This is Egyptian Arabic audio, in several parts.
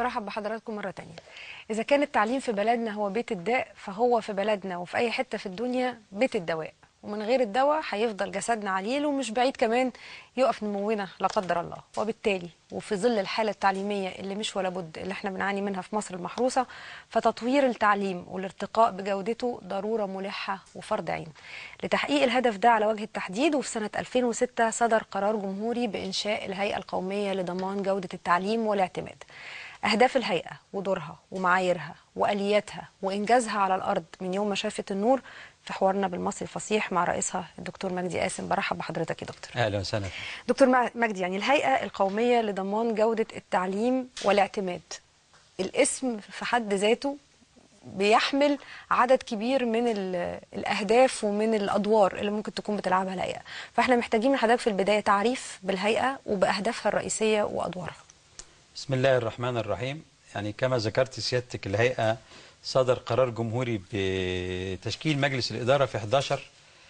برحب بحضراتكم مرة تانية إذا كان التعليم في بلدنا هو بيت الداء فهو في بلدنا وفي أي حتة في الدنيا بيت الدواء ومن غير الدواء هيفضل جسدنا عليل ومش بعيد كمان يقف نمونا لا قدر الله وبالتالي وفي ظل الحالة التعليمية اللي مش ولا بد اللي احنا بنعاني منها في مصر المحروسة فتطوير التعليم والارتقاء بجودته ضرورة ملحة وفرض عين لتحقيق الهدف ده على وجه التحديد وفي سنة 2006 صدر قرار جمهوري بإنشاء الهيئة القومية لضمان جودة التعليم والاعتماد أهداف الهيئة ودورها ومعاييرها وآلياتها وإنجازها على الأرض من يوم ما شافت النور في حوارنا بالمصري الفصيح مع رئيسها الدكتور مجدي قاسم برحب بحضرتك يا دكتور اهلا وسهلا دكتور مجدي يعني الهيئة القومية لضمان جودة التعليم والاعتماد الاسم في حد ذاته بيحمل عدد كبير من الأهداف ومن الأدوار اللي ممكن تكون بتلعبها الهيئة فاحنا محتاجين من حضرتك في البداية تعريف بالهيئة وبأهدافها الرئيسية وأدوارها بسم الله الرحمن الرحيم يعني كما ذكرت سيادتك الهيئة صدر قرار جمهوري بتشكيل مجلس الإدارة في 11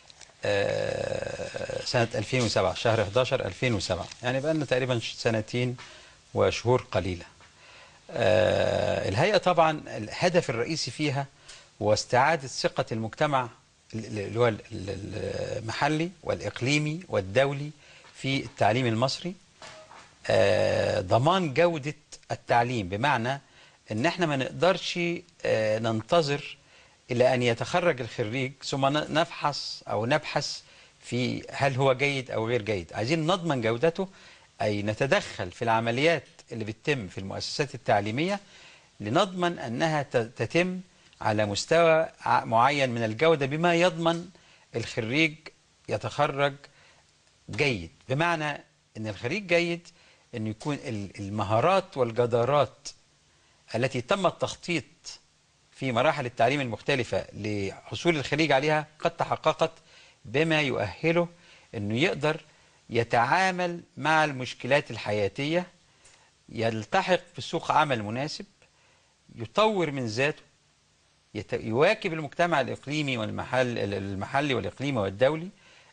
سنة 2007 شهر 11 2007 يعني بقى لنا تقريبا سنتين وشهور قليلة الهيئة طبعا الهدف الرئيسي فيها هو استعادة ثقة المجتمع اللي هو المحلي والإقليمي والدولي في التعليم المصري ضمان جودة التعليم بمعنى ان احنا ما نقدرش ننتظر الى ان يتخرج الخريج ثم نفحص او نبحث في هل هو جيد او غير جيد عايزين نضمن جودته اي نتدخل في العمليات اللي بتتم في المؤسسات التعليمية لنضمن انها تتم على مستوى معين من الجودة بما يضمن الخريج يتخرج جيد بمعنى ان الخريج جيد أن يكون المهارات والجدارات التي تم التخطيط في مراحل التعليم المختلفة لحصول الخريج عليها قد تحققت بما يؤهله أنه يقدر يتعامل مع المشكلات الحياتية يلتحق بسوق عمل مناسب يطور من ذاته يواكب المجتمع الإقليمي والمحل المحلي والإقليمي والدولي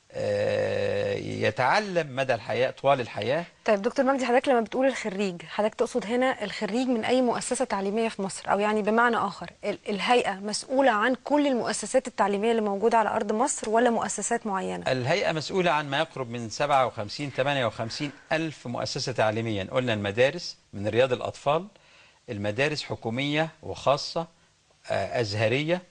يتعلم مدى الحياة طوال الحياة طيب دكتور مجدي حضرتك لما بتقول الخريج حضرتك تقصد هنا الخريج من أي مؤسسة تعليمية في مصر أو يعني بمعنى آخر الهيئة مسؤولة عن كل المؤسسات التعليمية اللي موجودة على أرض مصر ولا مؤسسات معينة؟ الهيئة مسؤولة عن ما يقرب من 57 58 ألف مؤسسة تعليمية قلنا المدارس من رياض الأطفال المدارس حكومية وخاصة أزهرية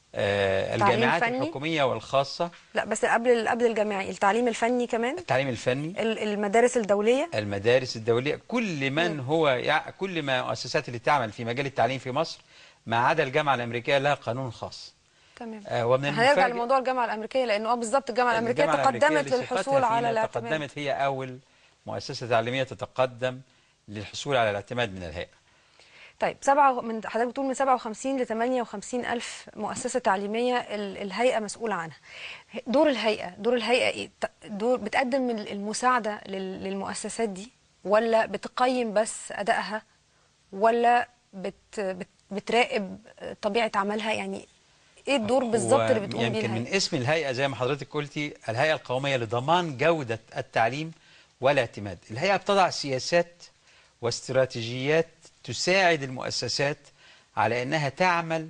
آه الجامعات فني؟ الحكومية والخاصة لا بس قبل قبل الجامعي التعليم الفني كمان التعليم الفني المدارس الدولية المدارس الدولية كل من م. هو يع... كل ما المؤسسات اللي تعمل في مجال التعليم في مصر ما عدا الجامعة الأمريكية لها قانون خاص تمام آه ومن هنرجع لموضوع الجامعة الأمريكية لأنه اه بالظبط الجامعة الأمريكية الجامعة تقدمت الأمريكية للحصول على الاعتماد تقدمت هي أول مؤسسة تعليمية تتقدم للحصول على الاعتماد من الهيئة طيب سبعة من حضرتك بتقول من 57 ل 58 ألف مؤسسة تعليمية الهيئة مسؤولة عنها. دور الهيئة دور الهيئة إيه؟ دور بتقدم المساعدة للمؤسسات دي ولا بتقيم بس أدائها ولا بت بت بتراقب طبيعة عملها يعني ايه الدور بالظبط اللي بتقوم بيه يمكن من اسم الهيئة زي ما حضرتك قلتي الهيئة القومية لضمان جودة التعليم والاعتماد. الهيئة بتضع سياسات واستراتيجيات تساعد المؤسسات على أنها تعمل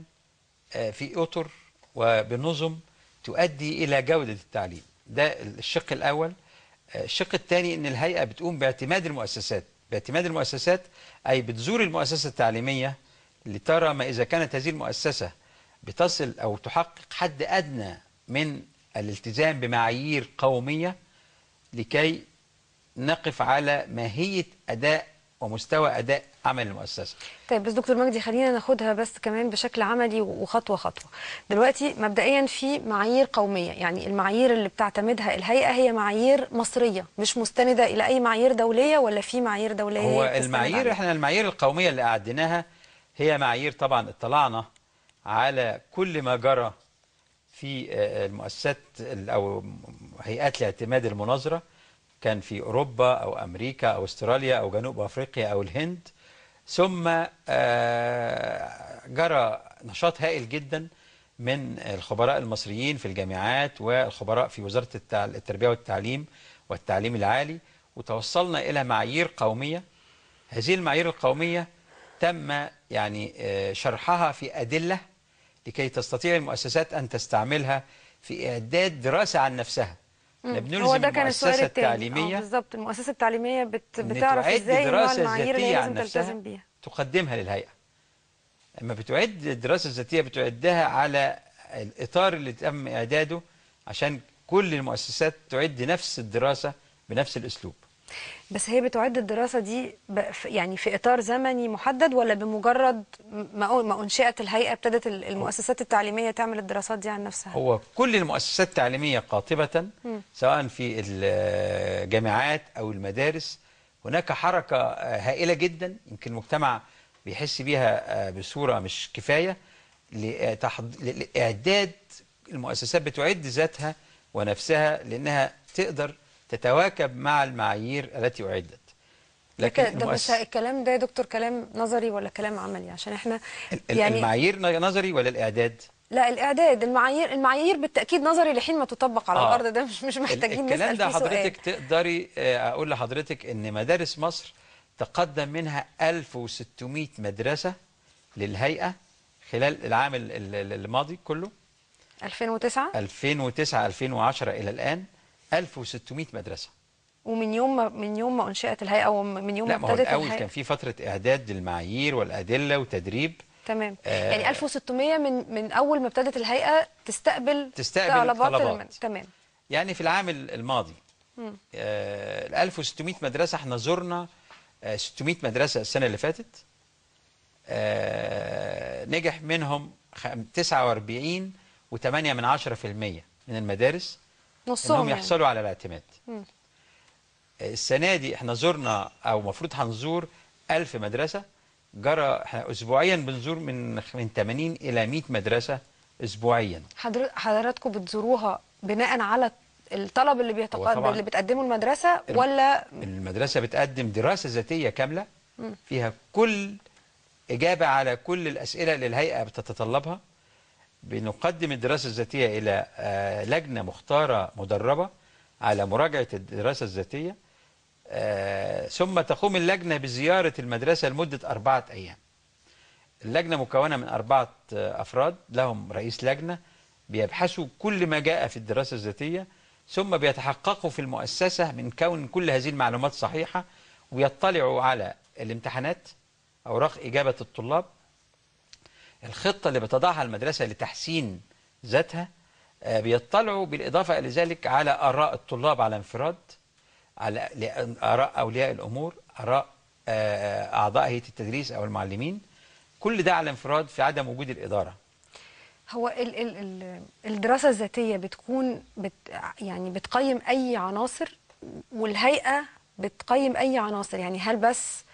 في أطر وبنظم تؤدي إلى جودة التعليم ده الشق الأول الشق الثاني أن الهيئة بتقوم باعتماد المؤسسات باعتماد المؤسسات أي بتزور المؤسسة التعليمية لترى ما إذا كانت هذه المؤسسة بتصل أو تحقق حد أدنى من الالتزام بمعايير قومية لكي نقف على ماهية أداء ومستوى أداء عمل المؤسسة طيب بس دكتور مجدي خلينا ناخدها بس كمان بشكل عملي وخطوة خطوة دلوقتي مبدئيا في معايير قومية يعني المعايير اللي بتعتمدها الهيئة هي معايير مصرية مش مستندة إلى أي معايير دولية ولا في معايير دولية هو المعايير احنا المعايير القومية اللي أعدناها هي معايير طبعا اطلعنا على كل ما جرى في المؤسسات أو هيئات الاعتماد المناظرة كان في أوروبا أو أمريكا أو أستراليا أو جنوب أفريقيا أو الهند ثم جرى نشاط هائل جدا من الخبراء المصريين في الجامعات والخبراء في وزارة التربية والتعليم والتعليم العالي وتوصلنا إلى معايير قومية هذه المعايير القومية تم يعني آه، شرحها في أدلة لكي تستطيع المؤسسات أن تستعملها في إعداد دراسة عن نفسها احنا بنلزم هو ده كان السؤال المؤسسة التاني آه، التعليمية بالظبط المؤسسة التعليمية بت... إن بتعرف تعد ازاي نوع دراسة المعايير اللي هي ذاتية لازم عن نفسها تلتزم بيها تقدمها للهيئة اما بتعد الدراسة الذاتية بتعدها على الإطار اللي تم إعداده عشان كل المؤسسات تعد نفس الدراسة بنفس الأسلوب بس هي بتعد الدراسة دي ب... في- يعني في إطار زمني محدد ولا بمجرد ما أو- ما أنشئت الهيئة ابتدت ال- المؤسسات التعليمية تعمل الدراسات دي عن نفسها هو كل المؤسسات التعليمية قاطبة سواء في الجامعات أو المدارس هناك حركة آه، هائلة جدا يمكن المجتمع بيحس بيها آه، بصورة مش كفاية لتحض- لإعداد المؤسسات بتعد ذاتها ونفسها لأنها تقدر تتواكب مع المعايير التي أعدت لكن ده بس المؤسس- الكلام ده يا دكتور كلام نظري ولا كلام عملي عشان احنا ال- يعني المعايير نظري ولا الإعداد؟ لا الإعداد المعايير المعايير بالتأكيد نظري لحين ما تطبق على آه. الأرض ده مش مش محتاجين الكلام نسأل ده فيه سؤال حضرتك تقدري آه، اقول لحضرتك ان مدارس مصر تقدم منها 1600 مدرسة للهيئة خلال العام ال- ال- الماضي كله 2009 2009 2010 الى الان 1600 مدرسة ومن يوم ما من يوم ما انشئت الهيئه او من يوم لا ما ما هو ابتدت الاول الهيئه كان في فترة اعداد للمعايير والادلة وتدريب تمام آه، يعني 1600 من من اول ما ابتدت الهيئه تستقبل تستقبل طلبات طلبات. الم- تمام يعني في العام ال- الماضي مم. آه، ال 1600 مدرسة احنا زرنا آه، 600 مدرسة السنة اللي فاتت آه، نجح منهم خم- 49 و8 من 10% من المدارس نصهم انهم يعني. يحصلوا على الاعتماد مم. آه، السنة دي احنا زرنا او المفروض هنزور 1000 مدرسة جرى احنا اسبوعيا بنزور من من 80 الى 100 مدرسة اسبوعيا حضر- حضراتكم بتزوروها بناء على الطلب اللي هو بيتقدم طبعاً اللي بتقدمه المدرسه الم- ولا المدرسة بتقدم دراسة ذاتية كاملة فيها كل إجابة على كل الأسئلة اللي الهيئة بتتطلبها بنقدم الدراسة الذاتية إلى آه، لجنة مختارة مدربة على مراجعة الدراسة الذاتية آه، ثم تقوم اللجنة بزيارة المدرسة لمدة أربعة أيام اللجنة مكونة من أربعة آه، أفراد لهم رئيس لجنة بيبحثوا كل ما جاء في الدراسة الذاتية ثم بيتحققوا في المؤسسة من كون كل هذه المعلومات صحيحة ويطلعوا على الامتحانات أوراق إجابة الطلاب الخطة اللي بتضعها المدرسة لتحسين ذاتها آه، بيطلعوا بالإضافة إلى ذلك على آراء الطلاب على انفراد على لأ- آراء أولياء الأمور آراء آه، أعضاء هيئة التدريس أو المعلمين كل ده على انفراد في عدم وجود الإدارة هو ال ال ال الدراسه الذاتيه بتكون بت يعني بتقيم اي عناصر والهيئه بتقيم اي عناصر يعني هل بس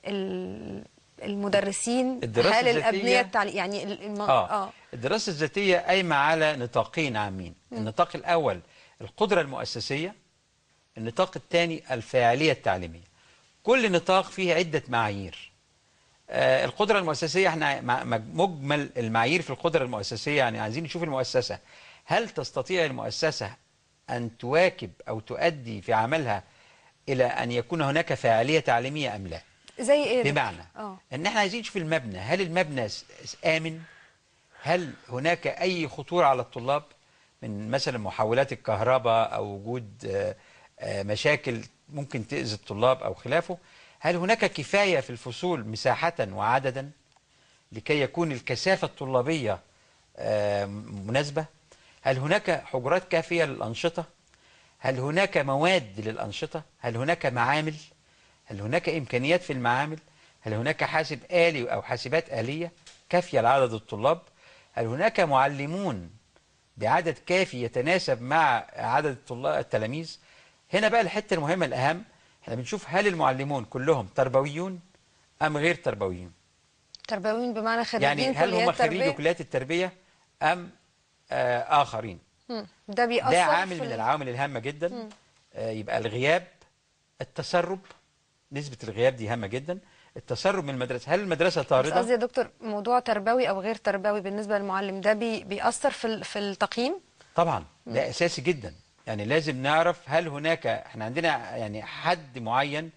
ال- المدرسين الدراسة هل الابنيه الذاتية- التعليم يعني ال- الم... آه. اه الدراسة الذاتية قايمة على نطاقين عامين النطاق الأول القدرة المؤسسية النطاق الثاني الفاعلية التعليمية كل نطاق فيه عدة معايير آه، القدرة المؤسسية احنا مع- مع- مجمل المعايير في القدرة المؤسسية يعني عايزين نشوف المؤسسة هل تستطيع المؤسسة أن تواكب أو تؤدي في عملها إلى أن يكون هناك فاعلية تعليمية أم لا زي ايه ده؟ بمعنى اه ان احنا عايزين نشوف المبنى هل المبنى س- س- امن هل هناك اي خطوره على الطلاب من مثلا محولات الكهرباء او وجود آه، آه، مشاكل ممكن تاذي الطلاب او خلافه هل هناك كفايه في الفصول مساحه وعددا لكي يكون الكثافه الطلابيه آه، مناسبه هل هناك حجرات كافيه للانشطه هل هناك مواد للانشطه هل هناك معامل هل هناك إمكانيات في المعامل؟ هل هناك حاسب آلي أو حاسبات آلية كافية لعدد الطلاب؟ هل هناك معلمون بعدد كافي يتناسب مع عدد الطلاب التلاميذ؟ هنا بقى الحتة المهمة الأهم احنا بنشوف هل المعلمون كلهم تربويون أم غير تربويين؟ تربويين بمعنى خريجين يعني هل هم كليات خريجي تربية؟ كليات التربية أم آه آخرين؟ مم. ده بيأثر ده عامل في من ال- العوامل الهامة جدا آه، يبقى الغياب التسرب نسبة الغياب دي هامة جدا التسرب من المدرسة هل المدرسة بس قصدي طاردة؟ يا دكتور موضوع تربوي او غير تربوي بالنسبه للمعلم ده بي بيأثر في ال- في التقييم طبعا ده أساسي جدا يعني لازم نعرف هل هناك احنا عندنا يعني حد معين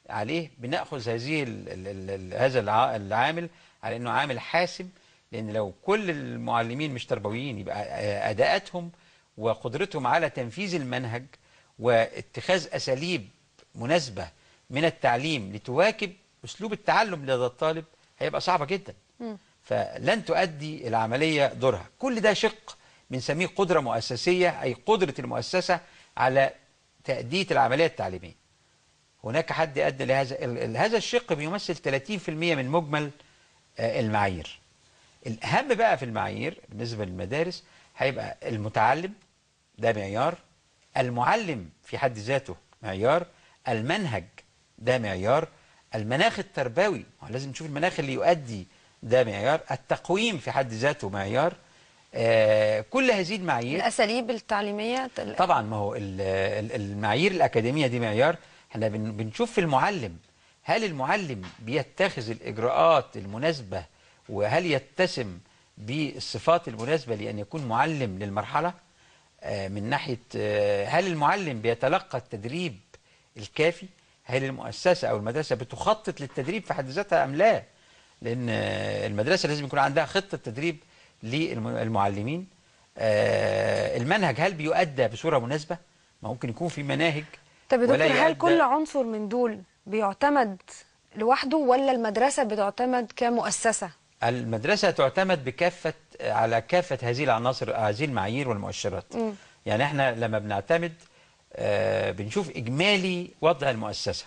عليه بناخذ هذه ال ال ال ال هذا الع- العامل على انه عامل حاسم لان لو كل المعلمين مش تربويين يبقى آه، اداءاتهم وقدرتهم على تنفيذ المنهج واتخاذ اساليب مناسبه من التعليم لتواكب اسلوب التعلم لدى الطالب هيبقى صعبه جدا فلن تؤدي العمليه دورها كل ده شق بنسميه قدره مؤسسيه اي قدره المؤسسه على تاديه العمليه التعليميه هناك حد ادى لهذا ال- ال- هذا الشق بيمثل 30% من مجمل آه، المعايير الاهم بقى في المعايير بالنسبه للمدارس هيبقى المتعلم ده معيار المعلم في حد ذاته معيار المنهج ده معيار المناخ التربوي ما هو لازم نشوف المناخ اللي يؤدي ده معيار التقويم في حد ذاته معيار آه كل هذه المعايير الاساليب التعليميه ال- طبعا ما هو ال- ال- المعايير الأكاديمية دي معيار احنا بن- بنشوف في المعلم هل المعلم بيتخذ الإجراءات المناسبة وهل يتسم بالصفات المناسبة لأن يكون معلم للمرحلة آه، من ناحية آه، هل المعلم بيتلقى التدريب الكافي هل المؤسسة أو المدرسة بتخطط للتدريب في حد ذاتها أم لا لأن آه، المدرسة لازم يكون عندها خطة تدريب للمعلمين آه، المنهج هل بيؤدى بصورة مناسبة ما ممكن يكون في مناهج طب يا ولا دكتور هل يؤدى- كل عنصر من دول بيعتمد لوحده ولا المدرسه بتعتمد كمؤسسه المدرسة تعتمد بكافة على كافة هذه العناصر هذه المعايير والمؤشرات مم. يعني احنا لما بنعتمد آه، بنشوف إجمالي وضع المؤسسة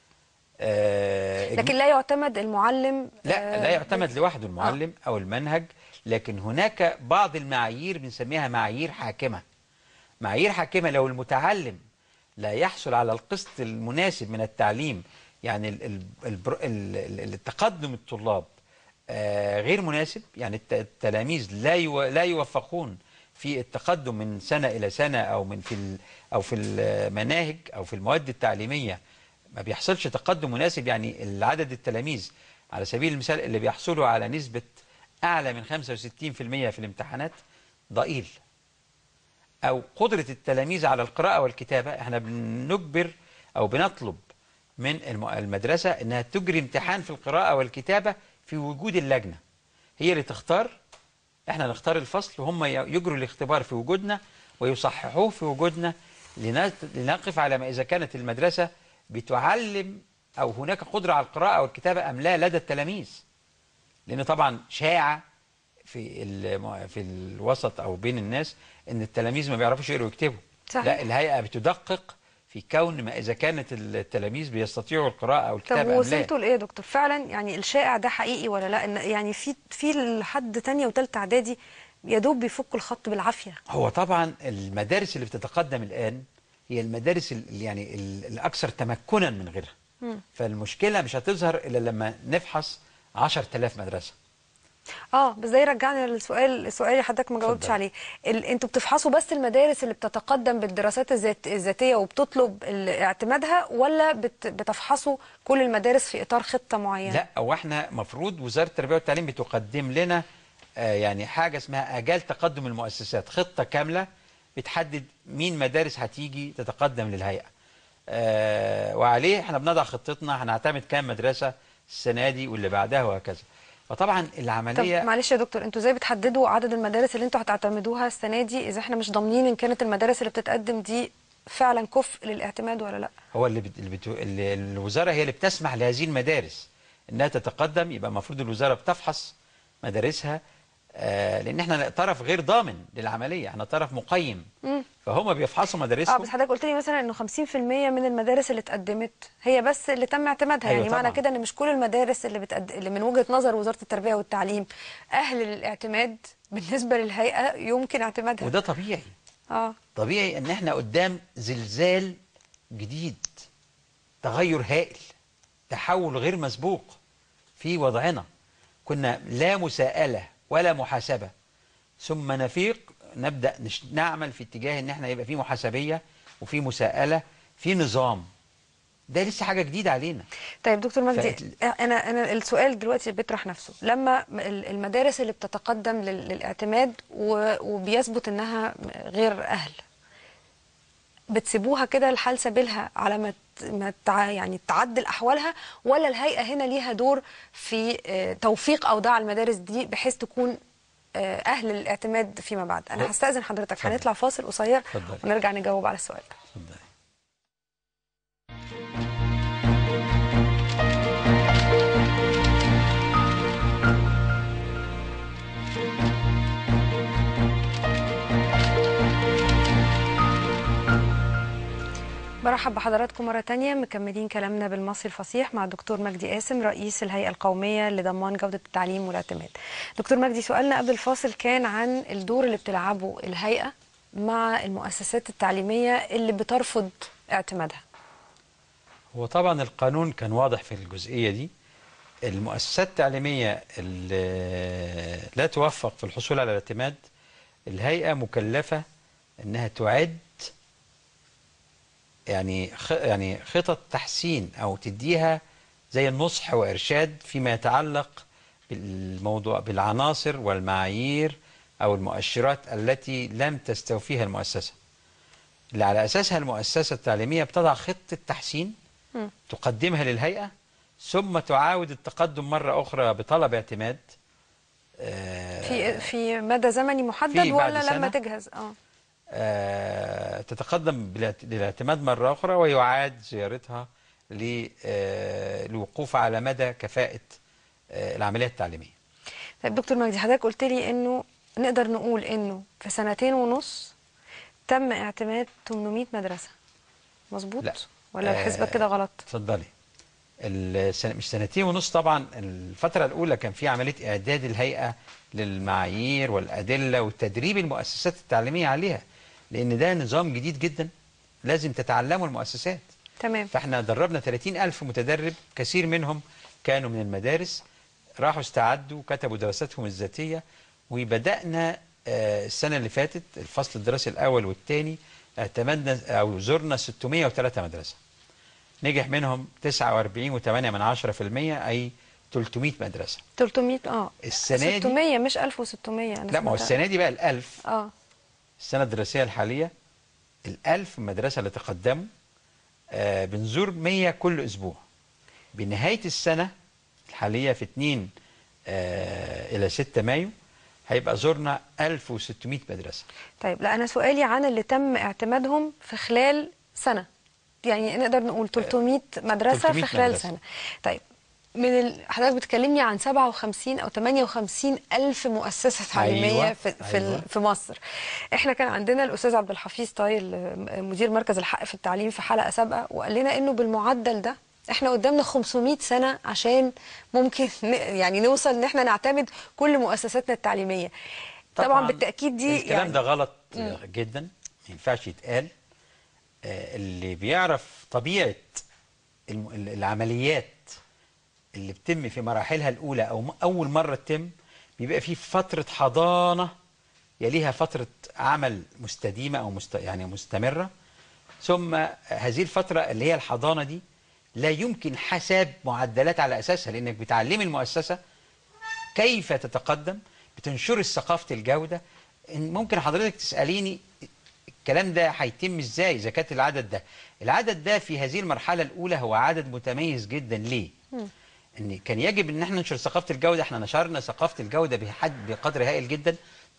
آه، لكن لا يعتمد المعلم لا آه، لا يعتمد لوحده المعلم او المنهج لكن هناك بعض المعايير بنسميها معايير حاكمه معايير حاكمه لو المتعلم لا يحصل على القسط المناسب من التعليم يعني ال- ال- البر- ال- ال- التقدم الطلاب آه، غير مناسب يعني الت- التلاميذ لا يو- لا يوفقون في التقدم من سنه الى سنه او من في ال- او في المناهج او في المواد التعليميه ما بيحصلش تقدم مناسب يعني العدد التلاميذ على سبيل المثال اللي بيحصلوا على نسبة أعلى من 65% في الامتحانات ضئيل أو قدرة التلاميذ على القراءة والكتابة احنا بنجبر أو بنطلب من الم- المدرسة أنها تجري امتحان في القراءة والكتابة في وجود اللجنة هي اللي تختار احنا نختار الفصل وهم ي- يجروا الاختبار في وجودنا ويصححوه في وجودنا لنا- لنقف على ما إذا كانت المدرسة بتعلم أو هناك قدرة على القراءة والكتابة أم لا لدى التلاميذ لأن طبعا شائع في الم- في الوسط أو بين الناس أن التلاميذ ما بيعرفوش يقروا ويكتبوا صحيح. لا الهيئة بتدقق في كون ما إذا كانت التلاميذ بيستطيعوا القراءة أو طب الكتابة أم لا وصلتوا لايه يا دكتور فعلا يعني الشائع ده حقيقي ولا لا إن يعني في في لحد تانية وتالتة اعدادي يا دوب بيفكوا الخط بالعافيه هو طبعا المدارس اللي بتتقدم الآن هي المدارس ال- يعني ال- الأكثر تمكنا من غيرها فالمشكلة مش هتظهر إلا لما نفحص 10000 مدرسة اه بس ده يرجعنا للسؤال السؤال اللي حضرتك ما جاوبتش اتفضل. عليه ال... انتوا بتفحصوا بس المدارس اللي بتتقدم بالدراسات الذات... الذاتيه وبتطلب ال- اعتمادها ولا بت... بتفحصوا كل المدارس في اطار خطه معينه لا هو احنا مفروض وزارة التربية والتعليم بتقدم لنا آه، يعني حاجة اسمها آجال تقدم المؤسسات خطة كاملة بتحدد مين مدارس هتيجي تتقدم للهيئة آه، وعليه احنا بنضع خطتنا هنعتمد كام مدرسة السنة دي واللي بعدها وهكذا فطبعا طب العملية معلش يا دكتور انتوا ازاي بتحددوا عدد المدارس اللي انتوا هتعتمدوها السنه دي اذا احنا مش ضامنين ان كانت المدارس اللي بتتقدم دي فعلا كفء للاعتماد ولا لا هو اللي, بت... اللي, بت... اللي الوزارة هي اللي بتسمح لهذه المدارس انها تتقدم يبقى المفروض الوزارة بتفحص مدارسها آه لان احنا طرف غير ضامن للعملية احنا طرف مقيم فهم بيفحصوا اه مدارسهم بس حضرتك قلت لي مثلا انه 50% من المدارس اللي اتقدمت هي بس اللي تم اعتمادها أيوة يعني معنى طبعاً. كده ان مش كل المدارس اللي بتقد... اللي من وجهة نظر وزارة التربية والتعليم اهل للاعتماد بالنسبة للهيئة يمكن اعتمادها وده طبيعي اه طبيعي ان احنا قدام زلزال جديد تغير هائل تحول غير مسبوق في وضعنا كنا لا مساءلة ولا محاسبة ثم نفيق نبدأ نش- نعمل في اتجاه ان احنا يبقى في محاسبية وفي مساءلة في نظام ده لسه حاجة جديدة علينا طيب دكتور مجدي فقت- انا انا السؤال دلوقتي بيطرح نفسه لما ال- المدارس اللي بتتقدم لل- للاعتماد و- وبيثبت انها غير اهل بتسيبوها كده الحال سبيلها على ما ت- ما تع... يعني تعدل احوالها ولا الهيئه هنا ليها دور في آه، توفيق اوضاع المدارس دي بحيث تكون آه، اهل للاعتماد فيما بعد انا هو- هستاذن حضرتك اتفضل. هنطلع فاصل قصير اتفضلي. ونرجع نجاوب على السؤال ده اتفضلي. برحب بحضراتكم مرة تانية مكملين كلامنا بالمصري الفصيح مع الدكتور مجدي قاسم رئيس الهيئة القومية لضمان جودة التعليم والاعتماد دكتور مجدي سؤالنا قبل الفاصل كان عن الدور اللي بتلعبه الهيئة مع المؤسسات التعليمية اللي بترفض اعتمادها هو طبعا القانون كان واضح في الجزئية دي المؤسسات التعليمية اللي لا توفق في الحصول على الاعتماد الهيئة مكلفة انها تعد يعني خ يعني خطط تحسين او تديها زي النصح وارشاد فيما يتعلق بالموضوع بالعناصر والمعايير او المؤشرات التي لم تستوفيها المؤسسة اللي على اساسها المؤسسة التعليمية بتضع خطة تحسين مم. تقدمها للهيئة ثم تعاود التقدم مرة أخرى بطلب اعتماد آه، في في مدى زمني محدد في بعد ولا لما سنة. تجهز اه آه، تتقدم بالاعت- للاعتماد مرة أخرى ويعاد زيارتها ل- آه، للوقوف على مدى كفاءة آه، العملية التعليمية طيب دكتور مجدي حضرتك قلت لي انه نقدر نقول انه في سنتين ونص تم اعتماد 800 مدرسة مظبوط لا. ولا الحسبة آه، كده غلط اتفضلي السنة مش سنتين ونص طبعا الفترة الأولى كان في عملية إعداد الهيئة للمعايير والأدلة وتدريب المؤسسات التعليمية عليها لأن ده نظام جديد جدا لازم تتعلمه المؤسسات تمام فاحنا دربنا 30 ألف متدرب كثير منهم كانوا من المدارس راحوا استعدوا كتبوا دراساتهم الذاتية وبدأنا آه، السنة اللي فاتت الفصل الدراسي الأول والثاني اعتمدنا أو زرنا 603 مدرسة نجح منهم 49.8 من 10% أي 300 مدرسة 300 اه السنة دي- 600 مش 1600 انا لا ما هو سمعت- السنة دي بقى الألف اه السنة الدراسية الحالية الألف مدرسة اللي تقدموا آه بنزور 100 كل أسبوع بنهاية السنة الحالية في 2 آه إلى 6 مايو هيبقى زرنا 1600 مدرسة طيب لا انا سؤالي عن اللي تم اعتمادهم في خلال سنه يعني نقدر نقول 300 مدرسه 300 في خلال مدرسة. سنه طيب من ال... حضرتك بتكلمني عن 57 او 58 الف مؤسسه تعليميه أيوة، في في, أيوة. ال... في مصر احنا كان عندنا الاستاذ عبد الحفيظ طايل آه، مدير مركز الحق في التعليم في حلقه سابقه وقال لنا انه بالمعدل ده احنا قدامنا 500 سنه عشان ممكن ن... يعني نوصل ان احنا نعتمد كل مؤسساتنا التعليميه طبعا, بالتاكيد دي الكلام يعني ده غلط جدا ما ينفعش يتقال آه اللي بيعرف طبيعة الم- ال- العمليات اللي بتتم في مراحلها الأولى أو م- أول مرة تتم بيبقى في فترة حضانة يليها فترة عمل مستديمة أو مست... يعني مستمرة ثم هذه الفترة اللي هي الحضانة دي لا يمكن حساب معدلات على أساسها لأنك بتعلمي المؤسسة كيف تتقدم بتنشر ثقافة الجودة إن ممكن حضرتك تسأليني الكلام ده هيتم ازاي اذا كانت العدد ده العدد ده في هذه المرحلة الأولى هو عدد متميز جدا ليه ان كان يجب ان احنا ننشر ثقافة الجودة احنا نشرنا ثقافة الجودة بحد بقدر هائل جدا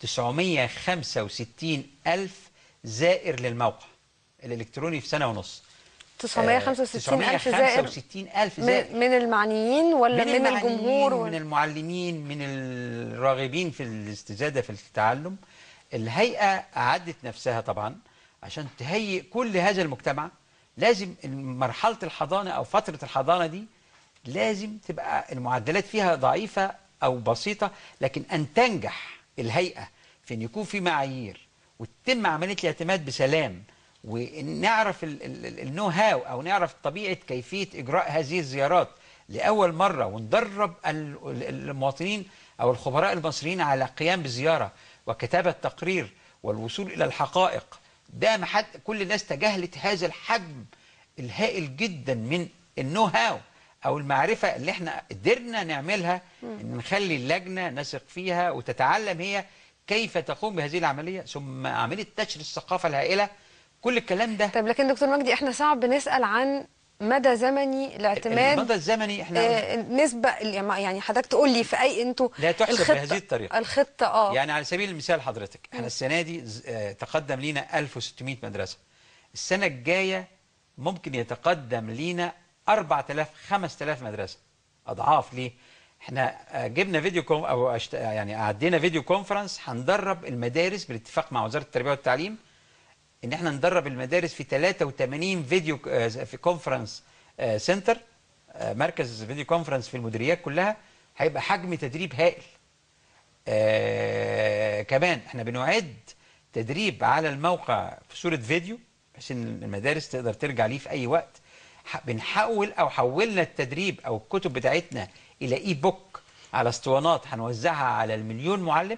965 ألف زائر للموقع الإلكتروني في سنة ونص 965 ألف زائر 965 ألف زائر من, من المعنيين ولا من, من المعنيين، الجمهور من ولا المعلمين من الراغبين في الاستزادة في التعلم الهيئة أعدت نفسها طبعا عشان تهيئ كل هذا المجتمع لازم مرحلة الحضانة أو فترة الحضانة دي لازم تبقى المعدلات فيها ضعيفة أو بسيطة لكن أن تنجح الهيئة في أن يكون في معايير وتتم عملية الاعتماد بسلام ونعرف ال- ال- ال- النو هاو أو نعرف طبيعة كيفية إجراء هذه الزيارات لأول مرة وندرب ال- ال- المواطنين أو الخبراء المصريين على قيام بزيارة وكتابة تقرير والوصول إلى الحقائق ده ما حد كل الناس تجاهلت هذا الحجم الهائل جدا من النو هاو او المعرفه اللي احنا قدرنا نعملها ان نخلي اللجنه نثق فيها وتتعلم هي كيف تقوم بهذه العمليه ثم عمليه نشر الثقافه الهائله كل الكلام ده طيب لكن دكتور مجدي احنا صعب نسال عن مدى زمني الاعتماد المدى الزمني احنا آه، نسبة يعني حضرتك تقول لي في اي انتوا لا تحسب الخطة- بهذه الطريقة. الخطة اه يعني على سبيل المثال حضرتك احنا السنه دي ز- آه، تقدم لينا 1600 مدرسه السنه الجايه ممكن يتقدم لينا 4000 5000 مدرسه اضعاف ليه احنا آه، جبنا فيديو كوم او أشت... يعني عدينا فيديو كونفرنس هندرب المدارس بالاتفاق مع وزاره التربيه والتعليم ان احنا ندرب المدارس في 83 فيديو آه، في كونفرنس آه، سنتر آه، مركز فيديو كونفرنس في المديريات كلها هيبقى حجم تدريب هائل آه كمان احنا بنعد تدريب على الموقع في صورة فيديو بحيث ان المدارس تقدر ترجع ليه في اي وقت ح- بنحول او حولنا التدريب او الكتب بتاعتنا الى اي بوك على اسطوانات هنوزعها على المليون معلم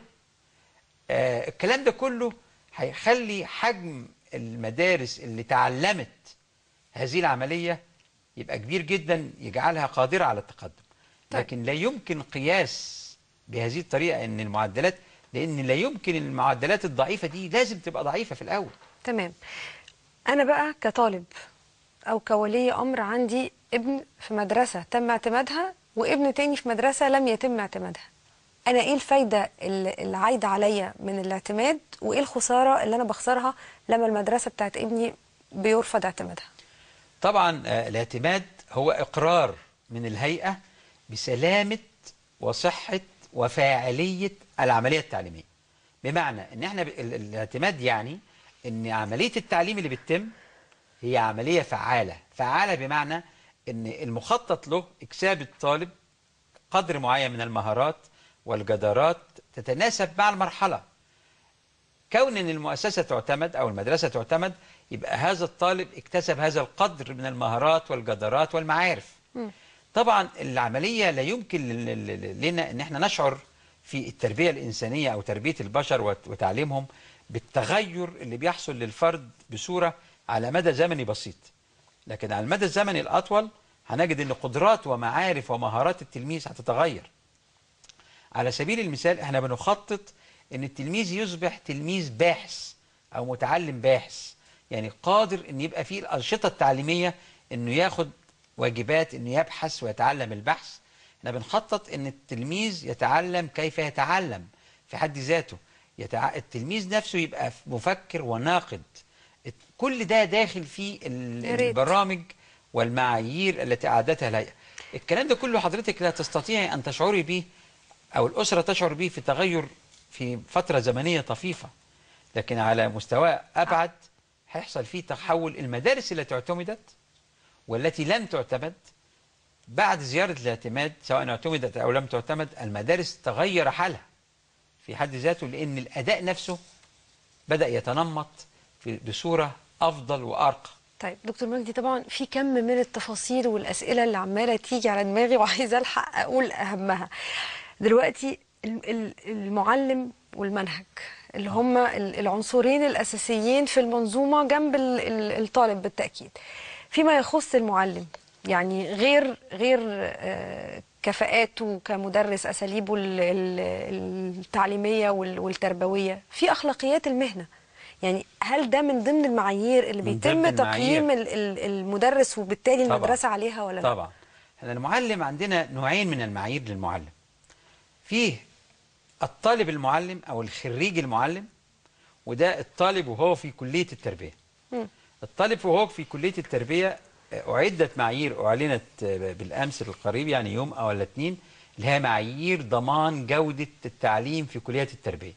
آه الكلام ده كله هيخلي حجم المدارس اللي تعلمت هذه العملية يبقى كبير جدا يجعلها قادرة على التقدم طيب. لكن لا يمكن قياس بهذه الطريقة ان المعدلات لان لا يمكن المعدلات الضعيفة دي لازم تبقى ضعيفة في الاول تمام انا بقى كطالب او كولي امر عندي ابن في مدرسة تم اعتمادها وابن تاني في مدرسة لم يتم اعتمادها انا ايه الفايدة اللي اللي عايدة عليا من الاعتماد وايه الخسارة اللي انا بخسرها لما المدرسة بتاعت ابني بيرفض اعتمادها طبعا آه، الاعتماد هو اقرار من الهيئة بسلامة وصحة وفاعلية العملية التعليمية بمعنى ان احنا ب- ال- الاعتماد يعني ان عملية التعليم اللي بتتم هي عملية فعالة فعالة بمعنى ان المخطط له اكساب الطالب قدر معين من المهارات والجدارات تتناسب مع المرحلة كون ان المؤسسه تعتمد او المدرسه تعتمد يبقى هذا الطالب اكتسب هذا القدر من المهارات والجدارات والمعارف طبعا العمليه لا يمكن لل- لل- لنا ان احنا نشعر في التربيه الانسانيه او تربيه البشر وت- وتعليمهم بالتغير اللي بيحصل للفرد بصوره على مدى زمني بسيط لكن على المدى الزمني الاطول هنجد ان قدرات ومعارف ومهارات التلميذ هتتغير على سبيل المثال احنا بنخطط ان التلميذ يصبح تلميذ باحث او متعلم باحث يعني قادر ان يبقى فيه الانشطه التعليميه انه ياخد واجبات انه يبحث ويتعلم البحث احنا بنخطط ان التلميذ يتعلم كيف يتعلم في حد ذاته يتع... التلميذ نفسه يبقى مفكر وناقد كل ده داخل في ال- يا ريت. البرامج والمعايير التي اعدتها الهيئه الكلام ده كله حضرتك لا تستطيعي ان تشعري به او الاسره تشعر به في تغير في فتره زمنيه طفيفه لكن على مستوى ابعد هيحصل فيه تحول المدارس التي اعتمدت والتي لم تعتمد بعد زياره الاعتماد سواء اعتمدت او لم تعتمد المدارس تغير حالها في حد ذاته لان الاداء نفسه بدا يتنمط في بصوره افضل وارقى طيب دكتور مجدي طبعا في كم من التفاصيل والاسئله اللي عماله تيجي على دماغي وعايزه الحق اقول اهمها دلوقتي ال- ال- المعلم والمنهج اللي هم ال- العنصرين الاساسيين في المنظومه جنب ال- ال- الطالب بالتاكيد فيما يخص المعلم يعني غير غير آه، كفاءاته كمدرس اساليبه ال- ال- التعليميه وال- والتربويه في اخلاقيات المهنه يعني هل ده من ضمن المعايير اللي من بيتم ضمن المعايير. تقييم ال- ال- المدرس وبالتالي طبعاً. المدرسه عليها ولا لا طبعا احنا المعلم عندنا نوعين من المعايير للمعلم فيه الطالب المعلم او الخريج المعلم وده الطالب وهو في كليه التربيه مم. الطالب وهو في كليه التربيه آه، اعدت معايير اعلنت آه، بالامس القريب يعني يوم او ولا اتنين اللي هي معايير ضمان جوده التعليم في كليه التربيه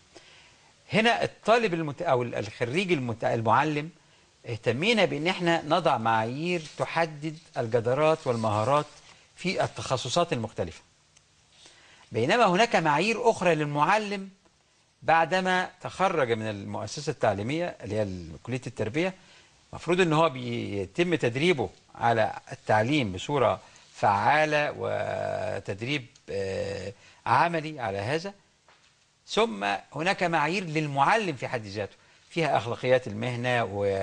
هنا الطالب المت... او الخريج المت... المعلم اهتمينا بان احنا نضع معايير تحدد الجدارات والمهارات في التخصصات المختلفه بينما هناك معايير اخرى للمعلم بعدما تخرج من المؤسسه التعليميه اللي هي كليه التربيه المفروض ان هو بيتم تدريبه على التعليم بصوره فعاله وتدريب آه، عملي على هذا ثم هناك معايير للمعلم في حد ذاته فيها اخلاقيات المهنه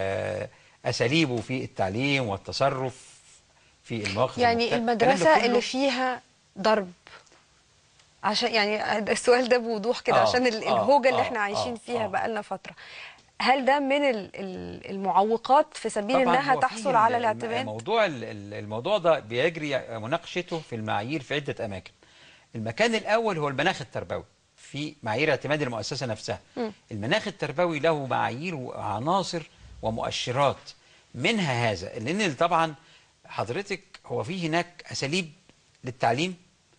واساليبه في التعليم والتصرف في المواقف يعني المختلفة. الكلام ده المدرسه كله اللي فيها ضرب عشان يعني السؤال ده بوضوح كده آه، عشان ال- آه، الهوجه اللي آه، احنا عايشين آه، فيها آه. بقالنا فتره هل ده من ال- ال- المعوقات في سبيل طبعاً انها هو فيه تحصل على ال- الاعتماد موضوع ال- ال- الموضوع ده بيجري مناقشته في المعايير في عدة أماكن المكان الأول هو المناخ التربوي في معايير اعتماد المؤسسة نفسها مم. المناخ التربوي له معايير وعناصر ومؤشرات منها هذا لأن طبعا حضرتك هو في هناك أساليب للتعليم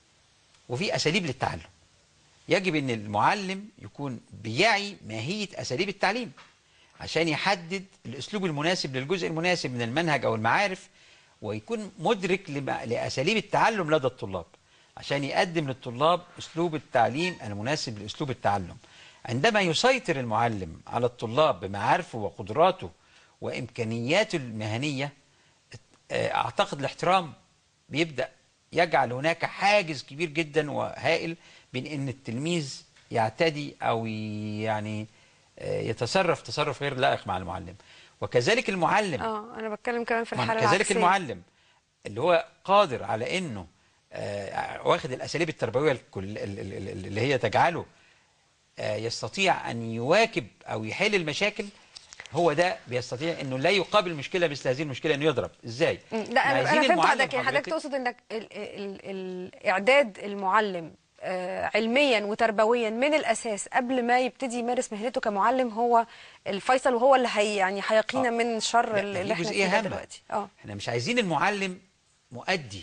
وفي أساليب للتعلم يجب ان المعلم يكون بيعي ماهيه اساليب التعليم عشان يحدد الاسلوب المناسب للجزء المناسب من المنهج او المعارف ويكون مدرك لما- لاساليب التعلم لدى الطلاب عشان يقدم للطلاب اسلوب التعليم المناسب لاسلوب التعلم عندما يسيطر المعلم على الطلاب بمعارفه وقدراته وامكانياته المهنيه آه، اعتقد الاحترام بيبدا يجعل هناك حاجز كبير جدا وهائل بين ان التلميذ يعتدي او ي- يعني آه، يتصرف تصرف غير لائق مع المعلم وكذلك المعلم اه انا بتكلم كمان في ما- الحاله كذلك العكسية. المعلم اللي هو قادر على انه آه، واخد الاساليب التربويه الكل ال- ال- ال- اللي هي تجعله آه، يستطيع ان يواكب او يحل المشاكل هو ده بيستطيع انه لا يقابل مشكله مثل هذه المشكله انه يضرب ازاي مم. لا انا عايزين انا فهمت المعلم حضرتك يعني حضرتك تقصد انك ال ال ال اعداد المعلم آه، علميا وتربويا من الاساس قبل ما يبتدي يمارس مهنته كمعلم هو الفيصل وهو اللي هي يعني هيقينا آه. من شر لا، اللي دي احنا جزئية فيه ده هامة. دلوقتي اه احنا مش عايزين المعلم مؤدي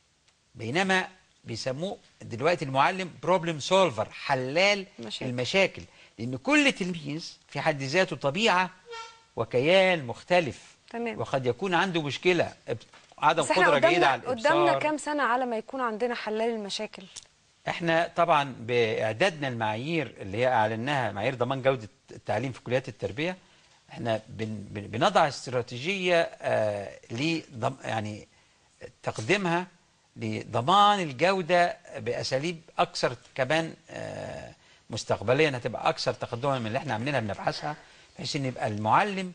بينما بيسموه دلوقتي المعلم بروبلم سولفر حلال مشاكل. المشاكل لان كل تلميذ في حد ذاته طبيعه وكيان مختلف تمام. وقد يكون عنده مشكله اب- عدم بس احنا قدره جيده قدامنا على قدامنا الابصار كام سنه على ما يكون عندنا حلال المشاكل احنا طبعا باعدادنا المعايير اللي هي اعلناها معايير ضمان جوده التعليم في كليات التربيه احنا بن بن بنضع استراتيجيه آه لضم يعني تقديمها لضمان الجوده باساليب اكثر كمان آه مستقبليا هتبقى اكثر تقدما من اللي احنا عاملينها بنبحثها بحيث ان يبقى المعلم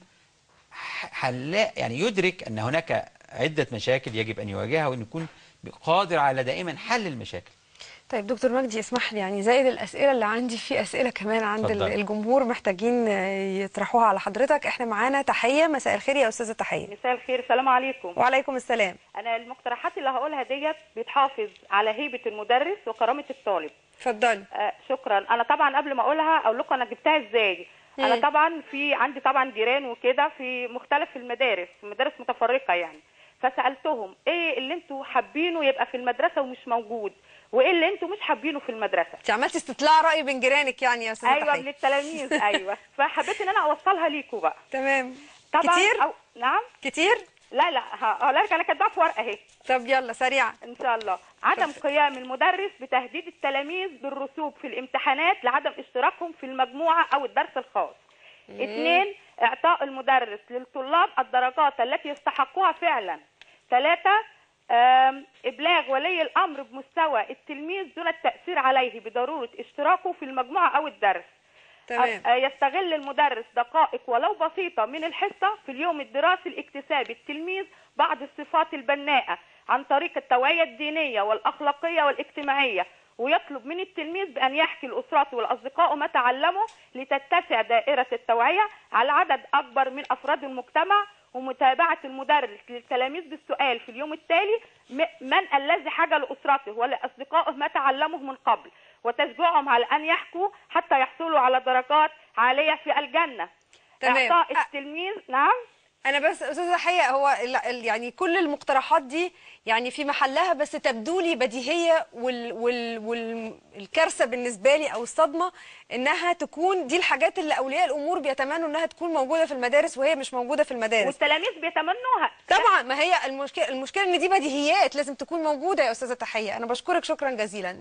حلا يعني يدرك ان هناك عده مشاكل يجب ان يواجهها وان يكون قادر على دائما حل المشاكل طيب دكتور مجدي اسمح لي يعني زائد الاسئله اللي عندي في اسئله كمان عند ال- اتفضلي. الجمهور محتاجين آه، يطرحوها على حضرتك احنا معانا تحيه مساء الخير يا استاذه تحيه مساء الخير السلام عليكم وعليكم السلام انا المقترحات اللي هقولها ديت بتحافظ على هيبه المدرس وكرامه الطالب اتفضلي آه شكرا انا طبعا قبل ما اقولها اقول لكم انا جبتها ازاي مم. انا طبعا في عندي طبعا جيران وكده في مختلف المدارس مدارس متفرقه يعني فسالتهم ايه اللي انتوا حابينه يبقى في المدرسه ومش موجود وايه اللي انتوا مش حابينه في المدرسه انت عملتي استطلاع راي بين جيرانك يعني يا استاذه ايوه تحية. من التلاميذ ايوه فحبيت ان انا اوصلها ليكم بقى تمام طبعا كتير أو... نعم كتير لا لا هقول لك انا كاتباها في ورقه اهي طب يلا سريعا ان شاء الله عدم قيام المدرس بتهديد التلاميذ بالرسوب في الامتحانات لعدم اشتراكهم في المجموعه او الدرس الخاص اثنين اعطاء المدرس للطلاب الدرجات التي يستحقوها فعلا ثلاثة آم، ابلاغ ولي الامر بمستوى التلميذ دون التاثير عليه بضروره اشتراكه في المجموعه او الدرس تمام آه، يستغل المدرس دقائق ولو بسيطة من الحصة في اليوم الدراسي لاكتساب التلميذ بعض الصفات البناءة عن طريق التوعية الدينية والأخلاقية والاجتماعية ويطلب من التلميذ بأن يحكي لأسرته والأصدقاء ما تعلمه لتتسع دائرة التوعية على عدد أكبر من أفراد المجتمع ومتابعة المدرس للتلاميذ بالسؤال في اليوم التالي م- من الذي حاجة لأسرته ولأصدقائه ما تعلمه من قبل وتشجيعهم على أن يحكوا حتى يحصلوا على درجات عالية في الجنة تمام. إعطاء أ- التلميذ نعم انا بس استاذه تحيه هو ال- ال- يعني كل المقترحات دي يعني في محلها بس تبدو لي بديهيه وال وال والكارثه بالنسبه لي او الصدمه انها تكون دي الحاجات اللي اولياء الامور بيتمنوا انها تكون موجوده في المدارس وهي مش موجوده في المدارس والتلاميذ بيتمنوها طبعا ما هي المشكله المشكله ان دي بديهيات لازم تكون موجوده يا استاذه تحيه انا بشكرك شكرا جزيلا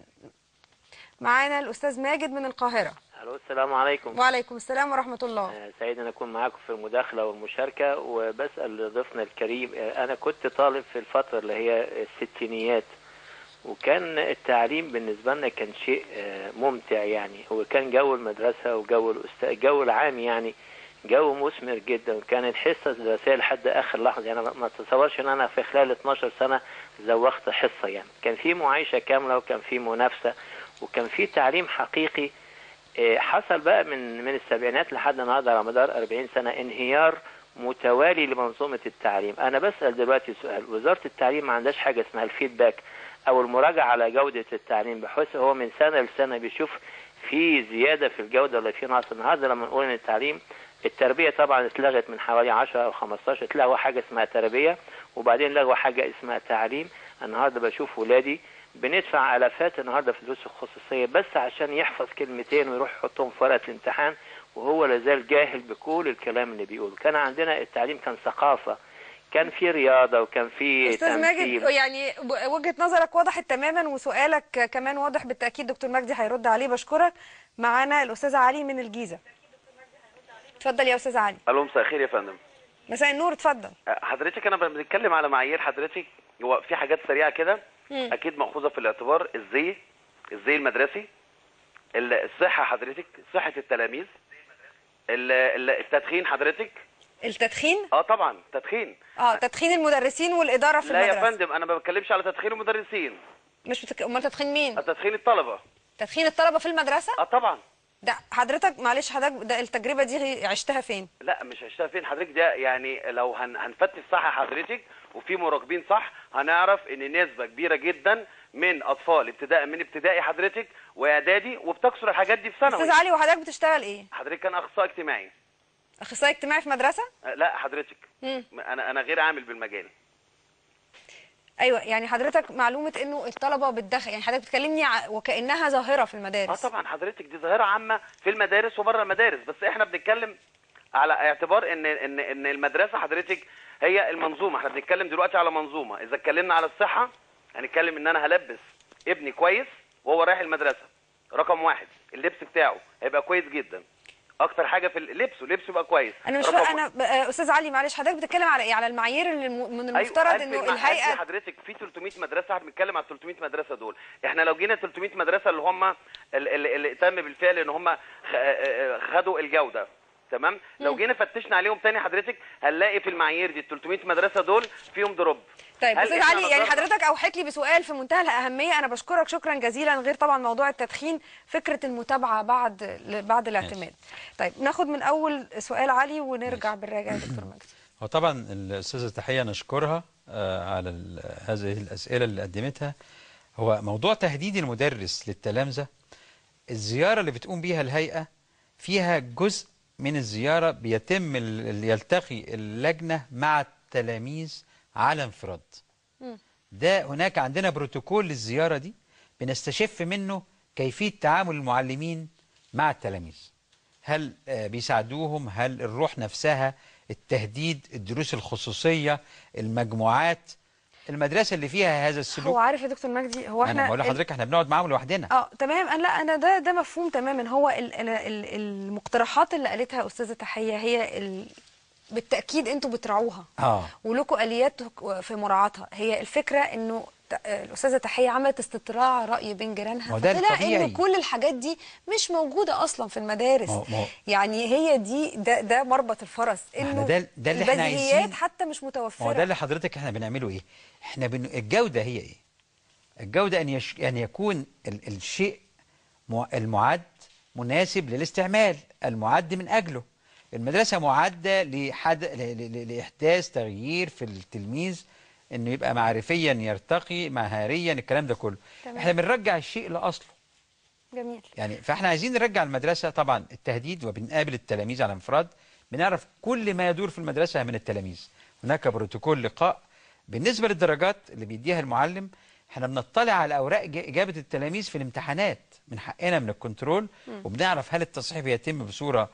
معانا الاستاذ ماجد من القاهره الو السلام عليكم وعليكم السلام ورحمه الله آه، سعيد ان اكون معاكم في المداخله والمشاركه وبسال ضيفنا الكريم آه، انا كنت طالب في الفتره اللي هي الستينيات وكان التعليم بالنسبه لنا كان شيء آه، ممتع يعني هو كان جو المدرسه وجو الأست... الجو العام يعني جو مثمر جدا وكان الحصه الدراسيه لحد اخر لحظه يعني ما ما اتصورش ان انا في خلال 12 سنه زوغت حصه يعني كان في معايشه كامله وكان في منافسه وكان في تعليم حقيقي إيه، حصل بقى من من السبعينات لحد النهارده على مدار 40 سنه انهيار متوالي لمنظومه التعليم انا بسال دلوقتي سؤال وزاره التعليم ما عندهاش حاجه اسمها الفيدباك او المراجعه على جوده التعليم بحيث هو من سنه لسنه بيشوف في زياده في الجوده ولا في نقص النهارده لما نقول ان التعليم التربيه طبعا اتلغت من حوالي 10 او 15 اتلغوا حاجه اسمها تربيه وبعدين لغوا حاجه اسمها تعليم النهارده بشوف ولادي بندفع الافات النهارده فلوس الخصوصيه بس عشان يحفظ كلمتين ويروح يحطهم في ورقه الامتحان وهو لازال جاهل بكل الكلام اللي بيقوله كان عندنا التعليم كان ثقافه كان في رياضه وكان في استاذ ماجد تمثيل يعني ب- وجهه نظرك وضحت تماما وسؤالك كمان واضح بالتاكيد دكتور مجدي هيرد عليه بشكرك معانا الاستاذ علي من الجيزه اتفضل يا استاذ علي الو مساء الخير يا فندم مساء النور اتفضل حضرتك انا بنتكلم على معايير حضرتك هو في حاجات سريعه كده اكيد مأخوذه في الاعتبار الزي الزي المدرسي ال- الصحه حضرتك صحه التلاميذ ال- ال- التدخين حضرتك التدخين اه طبعا تدخين اه تدخين المدرسين والاداره في لا يا المدرسه فندم انا ما بتكلمش على تدخين المدرسين مش بتك... امال تدخين مين تدخين الطلبه تدخين الطلبه في المدرسه اه طبعا ده حضرتك معلش حضرتك ده التجربه دي عشتها فين لا مش هشتغل فين حضرتك ده يعني لو هن هنفتش صح حضرتك وفي مراقبين صح هنعرف ان نسبه كبيره جدا من اطفال ابتداء من ابتدائي حضرتك واعدادي وبتكسر الحاجات دي في استاذ ثانوي علي وحضرتك بتشتغل ايه حضرتك كان اخصائي اجتماعي اخصائي اجتماعي في مدرسه أه، لا حضرتك مم. انا انا غير عامل بالمجال ايوه يعني حضرتك معلومه انه الطلبه بتدخن يعني حضرتك بتكلمني ع- وكانها ظاهره في اه المدارس طبعا حضرتك دي ظاهره عامه في المدارس وبره المدارس بس احنا بنتكلم على اعتبار ان ان ان المدرسه حضرتك هي المنظومه احنا بنتكلم دلوقتي على منظومه اذا اتكلمنا على الصحه هنتكلم ان انا هلبس ابني كويس وهو رايح المدرسه رقم واحد اللبس بتاعه هيبقى كويس جدا اكتر حاجه في لبسه لبسه يبقى كويس انا مش رقم فا... انا ب... آه، استاذ علي معلش حضرتك بتتكلم على ايه على المعايير اللي الم... من المفترض ألف انه المع- الهيئه قصدي حضرتك في 300 مدرسه احنا بنتكلم على 300 مدرسه دول احنا لو جينا 300 مدرسه اللي هم ال- ال- اللي تم بالفعل ان هم خ- خدوا الجوده تمام لو جينا فتشنا عليهم تاني حضرتك هنلاقي في المعايير دي ال 300 مدرسه دول فيهم دروب طيب هل استاذ إحنا علي يعني نظرنا- حضرتك اوحيت لي بسؤال في منتهى الاهميه انا بشكرك شكرا جزيلا غير طبعا موضوع التدخين فكره المتابعه بعد بعد الاعتماد طيب ناخد من اول سؤال علي ونرجع بالراجع يا دكتور مجدي هو طبعا الاستاذه تحيه نشكرها آه، على ال- هذه الاسئله اللي قدمتها هو موضوع تهديد المدرس للتلامذه الزياره اللي بتقوم بيها الهيئه فيها جزء من الزياره بيتم ال- ال- يلتقي اللجنه مع التلاميذ على انفراد ده هناك عندنا بروتوكول للزياره دي بنستشف منه كيفيه تعامل المعلمين مع التلاميذ هل آه، بيساعدوهم هل الروح نفسها التهديد الدروس الخصوصية المجموعات المدرسة اللي فيها هذا هو السلوك عارف يا دكتور مجدي هو أنا احنا بقول لحضرتك احنا بنقعد معاهم لوحدنا اه تمام انا لا انا ده ده مفهوم تماما هو ال ال ال المقترحات اللي قالتها استاذه تحيه هي ال بالتاكيد انتوا بتراعوها اه ولكم اليات في مراعاتها هي الفكره انه ت- الاستاذه تحيه عملت استطلاع راي بين جيرانها ما هو ده فطلع الطبيعي. ان كل الحاجات دي مش موجوده اصلا في المدارس ما هو- ما هو- يعني هي دي ده ده مربط الفرس احنا انه ده- ده اللي احنا البديهيات عايزين. حتى مش ما هو متوفره ده اللي حضرتك احنا بنعمله ايه احنا بن... الجودة هي ايه الجودة ان, يش... أن يكون ال... الشيء مع... المعد مناسب للاستعمال المعد من اجله المدرسة معدة لحد... ل... ل... لإحداث تغيير في التلميذ انه يبقى معرفيا يرتقي مهاريا الكلام ده كله تمام. احنا بنرجع الشيء لاصله جميل يعني فاحنا عايزين نرجع المدرسه طبعا التهديد وبنقابل التلاميذ على انفراد بنعرف كل ما يدور في المدرسه من التلاميذ هناك بروتوكول لقاء بالنسبه للدرجات اللي بيديها المعلم احنا بنطلع على اوراق ج- اجابه التلاميذ في الامتحانات من حقنا من الكنترول وبنعرف هل التصحيح بيتم بصوره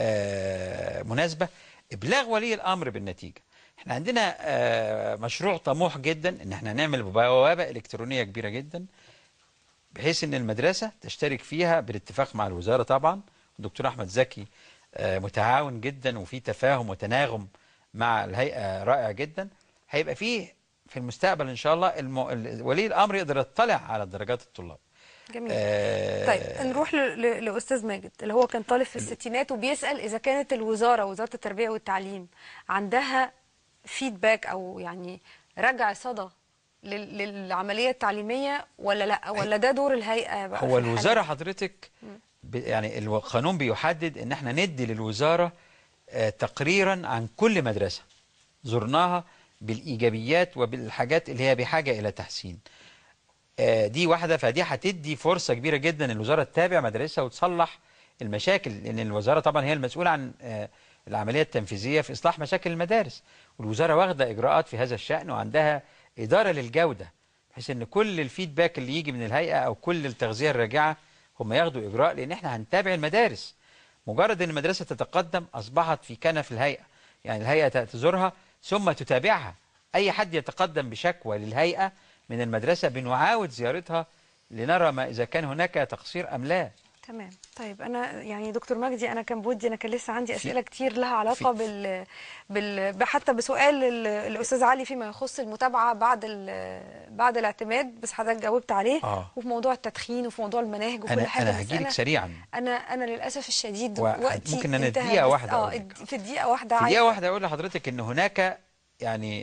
آه مناسبه ابلاغ ولي الامر بالنتيجه احنا عندنا آه مشروع طموح جدا ان احنا نعمل بوابه الكترونيه كبيره جدا بحيث ان المدرسه تشترك فيها بالاتفاق مع الوزاره طبعا الدكتور احمد زكي آه، متعاون جدا وفي تفاهم وتناغم مع الهيئه رائع جدا هيبقى فيه في المستقبل ان شاء الله الم... ال- ولي الامر يقدر يطلع على درجات الطلاب جميل آه، طيب نروح ل- ل- لاستاذ ماجد اللي هو كان طالب في الستينات وبيسال اذا كانت الوزاره وزاره التربيه والتعليم عندها فيدباك او يعني رجع صدى لل- للعمليه التعليميه ولا لا ولا ده دور الهيئه بقى في هو الحالة الوزاره دي؟ حضرتك ب- يعني القانون بيحدد ان احنا ندي للوزاره آه، تقريرا عن كل مدرسه زرناها بالايجابيات وبالحاجات اللي هي بحاجه الى تحسين آه، دي واحده فدي هتدي فرصه كبيره جدا ان الوزاره تتابع مدارسها وتصلح المشاكل لان الوزاره طبعا هي المسؤوله عن آه، العمليه التنفيذيه في اصلاح مشاكل المدارس والوزاره واخده اجراءات في هذا الشان وعندها اداره للجوده بحيث ان كل الفيدباك اللي يجي من الهيئه او كل التغذيه الراجعه هم ياخدوا اجراء لان احنا هنتابع المدارس مجرد ان المدرسه تتقدم اصبحت في كنف الهيئه يعني الهيئه تزورها ثم تتابعها اي حد يتقدم بشكوى للهيئه من المدرسه بنعاود زيارتها لنرى ما اذا كان هناك تقصير ام لا تمام طيب انا يعني دكتور مجدي انا كان بودي انا كان لسه عندي اسئله كتير لها علاقه في- بال بال حتى بسؤال ال- الاستاذ علي فيما يخص المتابعه بعد ال- بعد الاعتماد بس حضرتك جاوبت عليه آه. وفي موضوع التدخين وفي موضوع المناهج وكل انا حاجه انا بس هجيلك سريعا انا انا للاسف الشديد و- وقتي ممكن أنا انتهى دقيقة بس- واحدة اه أقول لك. في دقيقه واحده في دقيقه عايزة- واحده اقول لحضرتك ان هناك يعني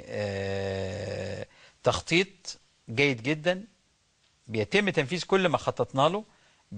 آه تخطيط جيد جدا بيتم تنفيذ كل ما خططنا له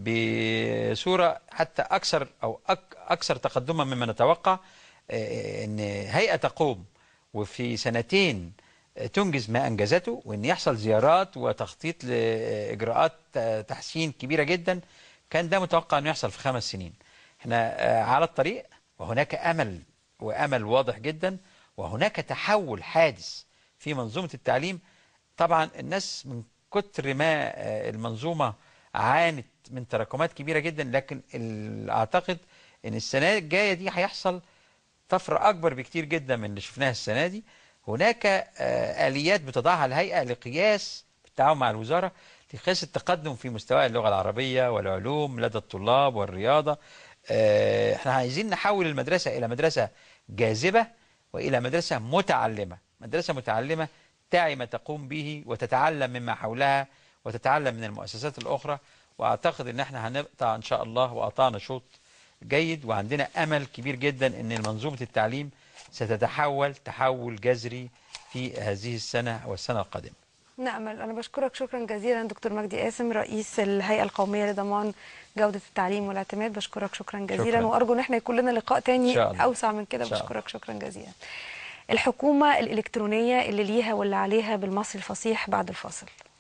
بصوره حتى اكثر او أك اكثر تقدما مما نتوقع آه، ان هيئه تقوم وفي سنتين آه، تنجز ما انجزته وان يحصل زيارات وتخطيط لاجراءات آه، تحسين كبيره جدا كان ده متوقع انه يحصل في خمس سنين احنا آه، على الطريق وهناك امل وامل واضح جدا وهناك تحول حادث في منظومه التعليم طبعا الناس من كتر ما آه، المنظومه عانت من تراكمات كبيره جدا لكن ال- اعتقد ان السنه الجايه دي هيحصل طفره اكبر بكتير جدا من اللي شفناها السنه دي هناك آه، اليات بتضعها الهيئه لقياس بالتعاون مع الوزاره لقياس التقدم في مستوى اللغه العربيه والعلوم لدى الطلاب والرياضه آه، احنا عايزين نحول المدرسه الى مدرسه جاذبه والى مدرسه متعلمه مدرسه متعلمه تعي ما تقوم به وتتعلم مما حولها وتتعلم من المؤسسات الاخرى واعتقد ان احنا هنقطع ان شاء الله وقطعنا شوط جيد وعندنا امل كبير جدا ان منظومه التعليم ستتحول تحول جذري في هذه السنه والسنه القادمه نأمل أنا بشكرك شكرا جزيلا دكتور مجدي قاسم رئيس الهيئة القومية لضمان جودة التعليم والاعتماد بشكرك شكرا جزيلا شكراً. وأرجو إن احنا يكون لنا لقاء تاني إن شاء الله. أوسع من كده إن شاء الله. بشكرك شكرا جزيلا الحكومة الإلكترونية اللي ليها واللي عليها بالمصري الفصيح بعد الفاصل